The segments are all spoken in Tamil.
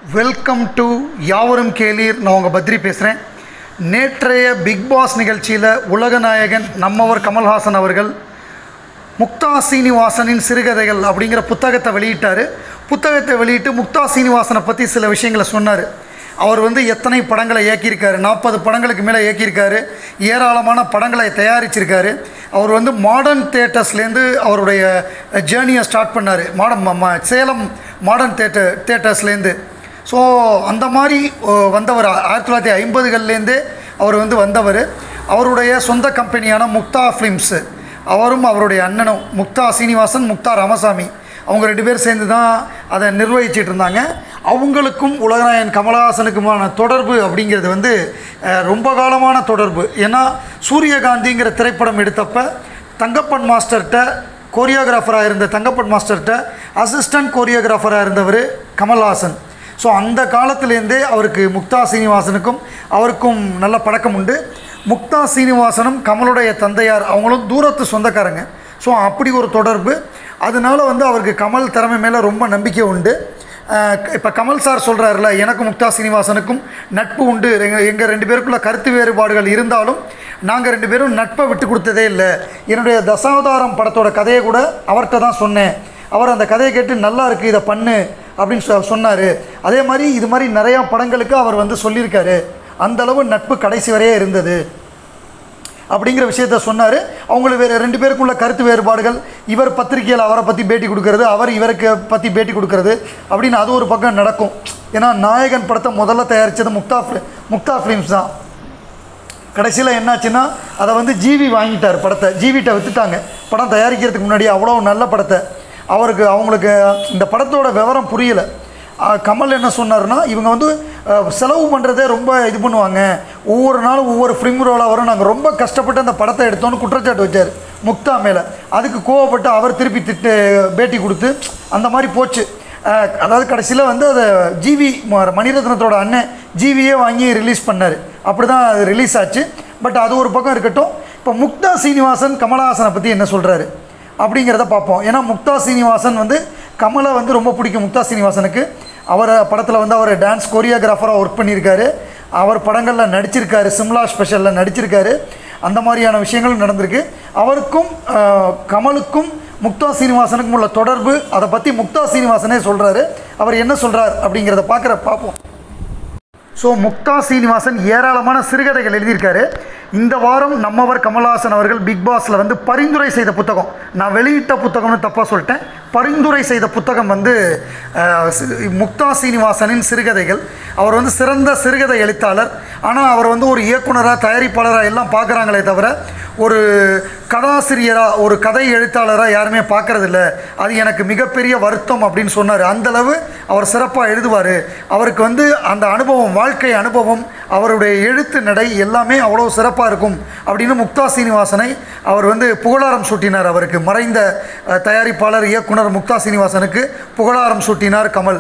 வெல்கம் டு யாவரும் கேளீர் நான் உங்கள் பத்ரி பேசுகிறேன் நேற்றைய பிக் பாஸ் நிகழ்ச்சியில் உலகநாயகன் நம்மவர் கமல்ஹாசன் அவர்கள் முக்தா சீனிவாசனின் சிறுகதைகள் அப்படிங்கிற புத்தகத்தை வெளியிட்டார் புத்தகத்தை வெளியிட்டு முக்தா சீனிவாசனை பற்றி சில விஷயங்களை சொன்னார் அவர் வந்து எத்தனை படங்களை இயக்கியிருக்காரு நாற்பது படங்களுக்கு மேலே இயக்கியிருக்காரு ஏராளமான படங்களை தயாரிச்சிருக்காரு அவர் வந்து மாடர்ன் தேட்டர்ஸ்லேருந்து அவருடைய ஜேர்னியை ஸ்டார்ட் பண்ணார் மாடர்ன் சேலம் மாடர்ன் தேட்டர் தேட்டர்ஸ்லேருந்து ஸோ அந்த மாதிரி ஓ, வந்தவர் ஆயிரத்தி தொள்ளாயிரத்தி ஐம்பதுகள்லேருந்தே அவர் வந்து வந்தவர் அவருடைய சொந்த கம்பெனியான முக்தா ஃபிலிம்ஸு அவரும் அவருடைய அண்ணனும் முக்தா சீனிவாசன் முக்தா ராமசாமி அவங்க ரெண்டு பேர் சேர்ந்து தான் அதை நிர்வகிச்சிட்டு இருந்தாங்க அவங்களுக்கும் உலகநாயகன் கமலஹாசனுக்குமான தொடர்பு அப்படிங்கிறது வந்து அஹ், ரொம்ப காலமான தொடர்பு ஏன்னா சூரியகாந்திங்கிற திரைப்படம் எடுத்தப்ப தங்கப்பன் மாஸ்டர்கிட்ட கோரியோகிராஃபராக இருந்த தங்கப்பன் மாஸ்டர்கிட்ட அசிஸ்டன்ட் கோரியோகிராஃபராக இருந்தவர் கமல்ஹாசன் ஸோ அந்த காலத்திலேருந்தே அவருக்கு முக்தா சீனிவாசனுக்கும் அவருக்கும் நல்ல பழக்கம் உண்டு முக்தா சீனிவாசனும் கமலுடைய தந்தையார் அவங்களும் தூரத்து சொந்தக்காரங்க ஸோ அப்படி ஒரு தொடர்பு அதனால வந்து அவருக்கு கமல் திறமை மேலே ரொம்ப நம்பிக்கை உண்டு இப்போ கமல் சார் சொல்கிறாருல எனக்கும் முக்தா சீனிவாசனுக்கும் நட்பு உண்டு எங்கள் எங்கள் ரெண்டு பேருக்குள்ள கருத்து வேறுபாடுகள் இருந்தாலும் நாங்கள் ரெண்டு பேரும் நட்பை விட்டு கொடுத்ததே இல்லை என்னுடைய தசாவதாரம் படத்தோட கதையை கூட அவர்கிட்ட தான் சொன்னேன் அவர் அந்த கதையை கேட்டு நல்லா இருக்குது இதை பண்ணு அப்படின்னு சொ சொன்னார் அதே மாதிரி இது மாதிரி நிறையா படங்களுக்கு அவர் வந்து சொல்லியிருக்காரு அந்த அளவு நட்பு கடைசி வரையே இருந்தது அப்படிங்கிற விஷயத்த சொன்னார் அவங்களுக்கு வேறு ரெண்டு பேருக்குள்ள கருத்து வேறுபாடுகள் இவர் பத்திரிகையில் அவரை பற்றி பேட்டி கொடுக்கறது அவர் இவருக்கு பற்றி பேட்டி கொடுக்கறது அப்படின்னு அது ஒரு பக்கம் நடக்கும் ஏன்னா நாயகன் படத்தை முதல்ல தயாரித்தது முக்தா ஃபிலி- முக்தா ஃபிலிம்ஸ் தான் கடைசியில் என்னாச்சுன்னா அதை வந்து ஜிவி வாங்கிட்டார் படத்தை ஜிவிட்ட விற்றுட்டாங்க படம் தயாரிக்கிறதுக்கு முன்னாடி அவ்வளோ நல்ல படத்தை அவருக்கு அவங்களுக்கு இந்த படத்தோட விவரம் புரியலை அஹ் கமல் என்ன சொன்னார்னா இவங்க வந்து அஹ், செலவு பண்ணுறதே ரொம்ப இது பண்ணுவாங்க ஒவ்வொரு நாளும் ஒவ்வொரு ஃபிலிம் ரோலாக வரும் நாங்கள் ரொம்ப கஷ்டப்பட்டு அந்த படத்தை எடுத்தோன்னு குற்றச்சாட்டு வச்சார் முக்தா மேலே அதுக்கு கோவப்பட்டு அவர் திருப்பி திட்டு பேட்டி கொடுத்து அந்த மாதிரி போச்சு அஹ், அதாவது கடைசியில் வந்து அதை ஜிவி ம- மணிரத்னத்தோட அண்ணன் ஜிவியே வாங்கி ரிலீஸ் பண்ணார் அப்படி தான் அது ரிலீஸ் ஆச்சு பட் அது ஒரு பக்கம் இருக்கட்டும் இப்போ முக்தா சீனிவாசன் கமலஹாசனை பற்றி என்ன சொல்கிறாரு அப்படிங்கிறத பார்ப்போம் ஏன்னா முக்தா சீனிவாசன் வந்து கமலை வந்து ரொம்ப பிடிக்கும் முக்தா சீனிவாசனுக்கு அவரை படத்தில் வந்து அவர் டான்ஸ் கோரியோகிராஃபராக ஒர்க் பண்ணியிருக்காரு அவர் படங்களில் நடிச்சிருக்காரு சிம்லா ஸ்பெஷலில் நடிச்சிருக்காரு அந்த மாதிரியான விஷயங்களும் நடந்திருக்கு அவருக்கும் அஹ், கமலுக்கும் முக்தா சீனிவாசனுக்கும் உள்ள தொடர்பு அதை பற்றி முக்தா சீனிவாசனே சொல்கிறாரு அவர் என்ன சொல்கிறார் அப்படிங்கிறத பார்க்குற பார்ப்போம் ஸோ முக்தா சீனிவாசன் ஏராளமான சிறுகதைகள் எழுதியிருக்காரு இந்த வாரம் நம்மவர் கமல்ஹாசன் அவர்கள் பிக் பாஸில் வந்து பரிந்துரை செய்த புத்தகம் நான் வெளியிட்ட புத்தகம்னு தப்பாக சொல்லிட்டேன் பரிந்துரை செய்த புத்தகம் வந்து அஹ், சி- முக்தா சீனிவாசனின் சிறுகதைகள் அவர் வந்து சிறந்த சிறுகதை எழுத்தாளர் ஆனால் அவர் வந்து ஒரு இயக்குனராக தயாரிப்பாளராக எல்லாம் பார்க்குறாங்களே தவிர ஒரு கதாசிரியராக ஒரு கதை எழுத்தாளராக யாருமே பார்க்கறதில்ல அது எனக்கு மிகப்பெரிய வருத்தம் அப்படின்னு சொன்னார் அந்தளவு அவர் சிறப்பாக எழுதுவார் அவருக்கு வந்து அந்த அனுபவம் வாழ்க்கை அனுபவம் அவருடைய எழுத்து நடை எல்லாமே அவ்வளோ சிறப்பாக இருக்கும் அப்படின்னு முக்தா சீனிவாசனை அவர் வந்து புகழாரம் சூட்டினார் அவருக்கு மறைந்த அஹ், தயாரிப்பாளர் இயக்குனர் முக்தா சீனிவாசனுக்கு புகழாரம் சூட்டினார் கமல்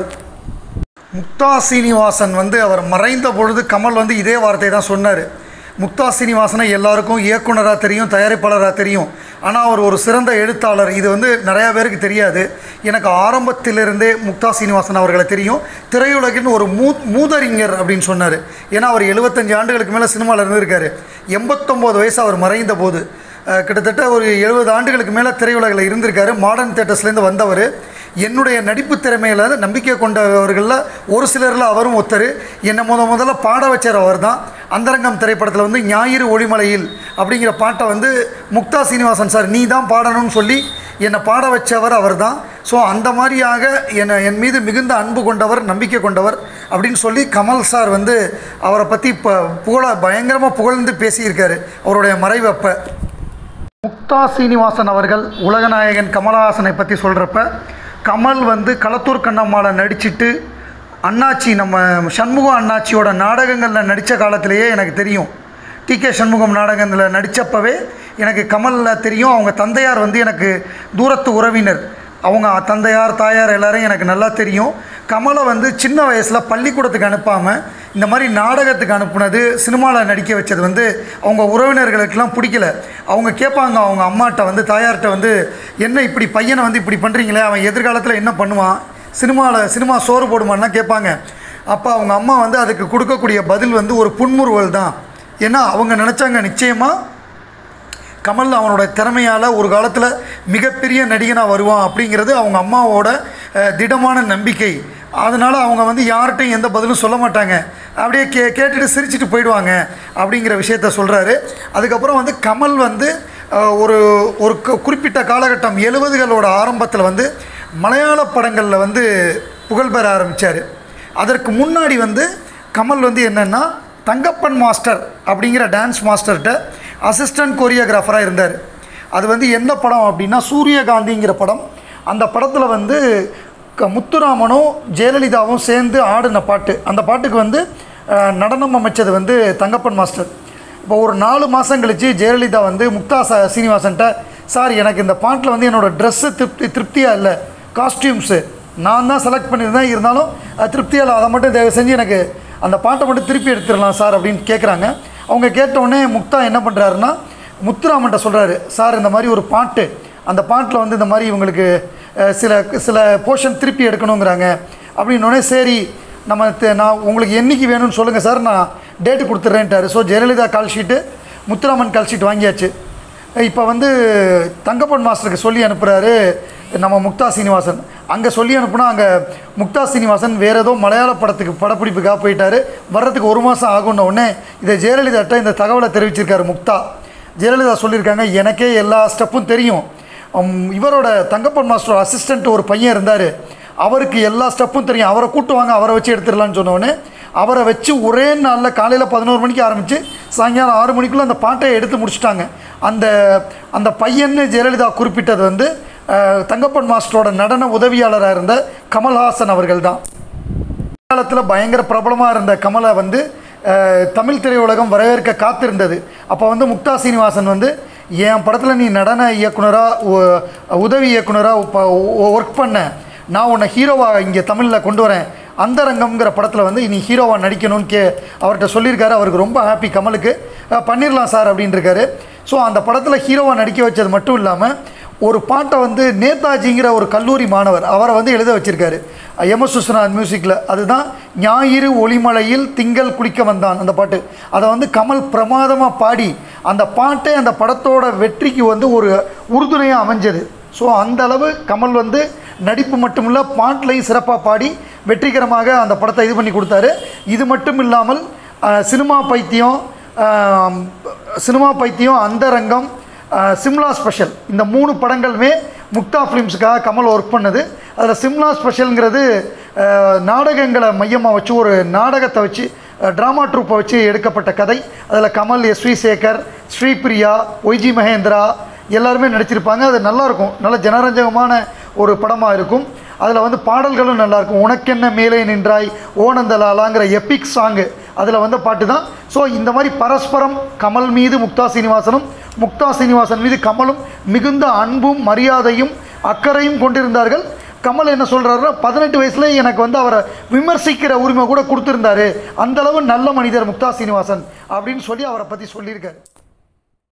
முக்தா சீனிவாசன் வந்து அவர் மறைந்த பொழுது கமல் வந்து இதே வார்த்தை தான் சொன்னார் முக்தா சீனிவாசனை எல்லாருக்கும் இயக்குனராக தெரியும் தயாரிப்பாளராக தெரியும் ஆனால் அவர் ஒரு சிறந்த எழுத்தாளர் இது வந்து நிறையா பேருக்கு தெரியாது எனக்கு ஆரம்பத்திலிருந்தே முக்தா சீனிவாசன் அவர்களை தெரியும் திரையுலகின் ஒரு மூ மூதறிஞர் அப்படின்னு சொன்னார் ஏன்னா அவர் எழுபத்தஞ்சு ஆண்டுகளுக்கு மேலே சினிமாவில் இருந்திருக்காரு எண்பத்தொம்போது வயசு அவர் மறைந்த போது அஹ், கிட்டத்தட்ட ஒரு எழுபது ஆண்டுகளுக்கு மேலே திரையுலகில் இருந்திருக்காரு மாடர்ன் தேட்டர்ஸ்லேருந்து வந்தவர் என்னுடைய நடிப்பு திறமையில் நம்பிக்கை கொண்டவர்களில் ஒரு சிலரில் அவரும் ஒருத்தர் என்னை முத முதல்ல பாட வச்சார் அவர் தான் அந்தரங்கம் திரைப்படத்தில் வந்து ஞாயிறு ஒளிமலையில் அப்படிங்கிற பாட்டை வந்து முக்தா சீனிவாசன் சார் நீ தான் பாடணும்னு சொல்லி என்னை பாட வச்சவர் அவர் தான் ஸோ அந்த மாதிரியாக என்னை என் மீது மிகுந்த அன்பு கொண்டவர் நம்பிக்கை கொண்டவர் அப்படின்னு சொல்லி கமல் சார் வந்து அவரை பற்றி இப்போ புகழ பயங்கரமாக புகழ்ந்து பேசியிருக்காரு அவருடைய மறைவப்ப முக்தா சீனிவாசன் அவர்கள் உலகநாயகன் கமலஹாசனை பற்றி சொல்கிறப்ப கமல் வந்து களத்தூர் கண்ணம்மாவை நடிச்சிட்டு அண்ணாச்சி நம்ம சண்முகம் அண்ணாச்சியோட நாடகங்களில் நடித்த காலத்திலேயே எனக்கு தெரியும் டி கே சண்முகம் நாடகத்தில் நடித்தப்பவே எனக்கு கமலில் தெரியும் அவங்க தந்தையார் வந்து எனக்கு தூரத்து உறவினர் அவங்க தந்தையார் தாயார் எல்லாரும் எனக்கு நல்லா தெரியும் கமலை வந்து சின்ன வயசில் பள்ளிக்கூடத்துக்கு அனுப்பாமல் இந்த மாதிரி நாடகத்துக்கு அனுப்புனது சினிமாவில் நடிக்க வச்சது வந்து அவங்க உறவினர்களுக்கெல்லாம் பிடிக்கல அவங்க கேட்பாங்க அவங்க அம்மாட்ட வந்து தாயார்கிட்ட வந்து என்ன இப்படி பையனை வந்து இப்படி பண்ணுறீங்களே அவன் எதிர்காலத்தில் என்ன பண்ணுவான் சினிமாவில் சினிமா சோறு போடுமான்லாம் கேட்பாங்க அப்போ அவங்க அம்மா வந்து அதுக்கு கொடுக்கக்கூடிய பதில் வந்து ஒரு புன்முறுவல் தான் ஏன்னா அவங்க நினச்சாங்க நிச்சயமாக கமல் அவனோட திறமையால் ஒரு காலத்தில் மிகப்பெரிய நடிகனாக வருவான் அப்படிங்கிறது அவங்க அம்மாவோட அஹ், திடமான நம்பிக்கை அதனால் அவங்க வந்து யார்கிட்டையும் எந்த பதிலும் சொல்ல மாட்டாங்க அப்படியே கே கேட்டுட்டு சிரிச்சிட்டு போயிடுவாங்க அப்படிங்கிற விஷயத்த சொல்கிறாரு அதுக்கப்புறம் வந்து கமல் வந்து அஹ், ஒரு ஒரு கு- குறிப்பிட்ட காலகட்டம் எழுபதுகளோட ஆரம்பத்தில் வந்து மலையாள படங்களில் வந்து புகழ்பெற ஆரம்பித்தார் அதற்கு முன்னாடி வந்து கமல் வந்து என்னென்னா தங்கப்பன் மாஸ்டர் அப்படிங்கிற டான்ஸ் மாஸ்டர்கிட்ட அசிஸ்டன்ட் கொரியோகிராஃபராக இருந்தார் அது வந்து என்ன படம் அப்படின்னா சூரியகாந்திங்கிற படம் அந்த படத்தில் வந்து க முத்துராமனும் ஜெயலலிதாவும் சேர்ந்து ஆடின பாட்டு அந்த பாட்டுக்கு வந்து அஹ், நடனம் அமைச்சது வந்து தங்கப்பன் மாஸ்டர் இப்போ ஒரு நாலு மாதம் கழித்து ஜெயலலிதா வந்து முக்தா ச சீனிவாசன்ட்ட சார் எனக்கு இந்த பாட்டில் வந்து என்னோடய ட்ரெஸ்ஸு திருப்தி திருப்தியாக இல்லை காஸ்டியூம்ஸு நான் தான் செலக்ட் பண்ணியிருந்தேன் இருந்தாலும் அது திருப்தியாக இல்லை அதை மட்டும் தயவு செஞ்சு எனக்கு அந்த பாட்டை மட்டும் திருப்பி எடுத்துடலாம் சார் அப்படின்னு கேட்குறாங்க அவங்க கேட்டவுடனே முக்தா என்ன பண்ணுறாருன்னா முத்துராமன்ட்ட சொல்கிறாரு சார் இந்த மாதிரி ஒரு பாட்டு அந்த பாட்டில் வந்து இந்த மாதிரி இவங்களுக்கு அஹ், சில சில போர்ஷன் திருப்பி எடுக்கணுங்கிறாங்க அப்படின்னோடனே சரி நம்ம தெ- நான் உங்களுக்கு என்னைக்கு வேணும்னு சொல்லுங்கள் சார் நான் டேட்டு கொடுத்துட்றேன்ட்டாரு so Jayalalithaa call sheet Muthuraman call sheet வாங்கியாச்சு இப்போ வந்து தங்கப்பன் மாஸ்டருக்கு சொல்லி அனுப்புகிறாரு நம்ம முக்தா சீனிவாசன் அங்கே சொல்லி அனுப்புனா அங்கே முக்தா சீனிவாசன் வேறு ஏதோ மலையாள படத்துக்கு படப்பிடிப்புக்காக போயிட்டாரு வர்றதுக்கு ஒரு மாதம் ஆகும்ன உடனே இதை ஜெயலலிதாட்ட இந்த தகவலை தெரிவிச்சிருக்காரு முக்தா ஜெயலலிதா சொல்லியிருக்காங்க எனக்கே எல்லா ஸ்டெப்பும் தெரியும் உம், இவரோட தங்கப்பன் மாஸ்டர் அசிஸ்டண்ட் ஒரு பையன் இருந்தார் அவருக்கு எல்லா ஸ்டெப்பும் தெரியும் அவரை கூட்டு வாங்க அவரை வச்சு எடுத்துடலான்னு சொன்ன உடனே அவரை வச்சு ஒரே நாளில் காலையில் பதினோரு மணிக்கு ஆரம்பித்து சாயங்காலம் ஆறு மணிக்குள்ளே அந்த பாட்டை எடுத்து முடிச்சிட்டாங்க அந்த அந்த பையன்னு ஜெயலலிதா குறிப்பிட்டது வந்து அஹ், தங்கப்பன் மாஸ்டரோட நடன உதவியாளராக இருந்த கமல்ஹாசன் அவர்கள் தான் காலத்தில் பயங்கர பிரபலமாக இருந்த கமலை வந்து அஹ், தமிழ் திரையுலகம் வரவேற்க காத்திருந்தது அப்போ வந்து முக்தா சீனிவாசன் வந்து என் படத்தில் நீ நடன இயக்குனராக உதவி இயக்குனராக ஒர்க் பண்ண நான் உன்னை ஹீரோவாக இங்கே தமிழில் கொண்டு வரேன் அந்தரங்கம்ங்கிற படத்தில் வந்து நீ ஹீரோவாக நடிக்கணும்னு கே அவர்கிட்ட சொல்லியிருக்காரு அவருக்கு ரொம்ப ஹாப்பி கமலுக்கு அஹ், பண்ணிடலாம் சார் அப்படின்னு இருக்காரு ஸோ அந்த படத்தில் ஹீரோவாக நடிக்க வச்சது மட்டும் இல்லாமல் ஒரு பாட்டை வந்து நேதாஜிங்கிற ஒரு கல்லூரி மாணவர் அவரை வந்து எழுத வச்சிருக்காரு எம் எஸ் விஸ்வநாத் மியூசிக்கில் அதுதான் ஞாயிறு ஒளிமலையில் திங்கள் குளிக்க வந்தான் அந்த பாட்டு அதை வந்து கமல் பிரமாதமாக பாடி அந்த பாட்டே அந்த படத்தோட வெற்றிக்கு வந்து ஒரு உறுதுணையாக அமைஞ்சது ஸோ அந்த அளவு கமல் வந்து நடிப்பு மட்டும் இல்லை பாட்டிலையும் சிறப்பாக பாடி வெற்றிகரமாக அந்த படத்தை இது பண்ணி கொடுத்தாரு இது மட்டும் இல்லாமல் அஹ், சினிமா பைத்தியம் அஹ், சினிமா பைத்தியம் அந்தரங்கம் அஹ், சிம்லா ஸ்பெஷல் இந்த மூணு படங்களுமே முக்தா ஃபிலிம்ஸுக்காக கமல் ஒர்க் பண்ணது அதில் சிம்லா ஸ்பெஷலுங்கிறது அஹ், நாடகங்களை மையமாக வச்சு ஒரு நாடகத்தை வச்சு ட்ராமா ட்ரூப்பை வச்சு எடுக்கப்பட்ட கதை அதில் Kamal S V Shekhar Sripriya Y G Mahendra எல்லாருமே நடிச்சிருப்பாங்க அது நல்லாயிருக்கும் நல்ல ஜனரஞ்சகமான ஒரு படமாக இருக்கும் அதில் வந்து பாடல்களும் நல்லாயிருக்கும் உனக்கென்ன மேலே நின்றாய் ஓனந்தலாலாங்கிற எபிக் சாங்கு அதில் வந்த பாட்டு தான் ஸோ இந்த மாதிரி பரஸ்பரம் கமல் மீது முக்தா சீனிவாசனும் முக்தா சீனிவாசன் மீது கமலும் மிகுந்த அன்பும் மரியாதையும் அக்கறையும் கொண்டிருந்தார்கள் கமல் என்ன சொல்கிறாருன்னா பதினெட்டு வயசுல எனக்கு வந்து அவரை விமர்சிக்கிற உரிமை கூட கொடுத்துருந்தாரு அந்த அளவு நல்ல மனிதர் முக்தா சீனிவாசன் அப்படின்னு சொல்லி அவரை பற்றி சொல்லியிருக்காரு